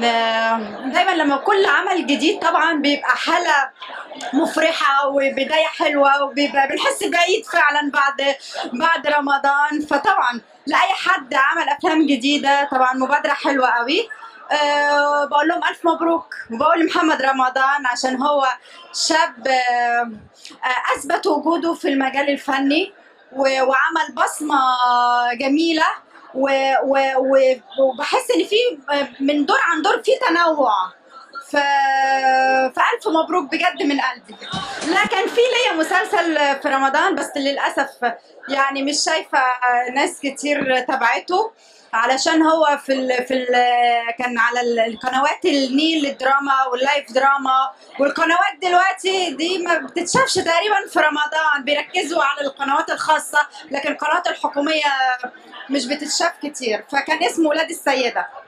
آه، دايما لما كل عمل جديد طبعا بيبقى حالة مفرحة وبداية حلوة وبيبقى بنحس بعيد فعلا بعد بعد رمضان فطبعا لأي حد عمل أفلام جديدة طبعا مبادرة حلوة قوي أه بقول لهم ألف مبروك وبقول لمحمد رمضان عشان هو شاب أه آه، أثبت وجوده في المجال الفني و- وعمل بصمة جميلة و- و- و- وبحس إن في من دور عن دور في تنوع ف... فألف مبروك بجد من قلبي لا كان في ليا مسلسل في رمضان بس للأسف يعني مش شايفة ناس كتير تبعته علشان هو في ال... في ال... كان على ال- القنوات النيل الدراما واللايف دراما والقنوات دلوقتي دي ما بتتشافش تقريبا في رمضان بيركزوا على القنوات الخاصة لكن القنوات الحكومية مش بتتشاف كتير فكان اسمه ولاد السيدة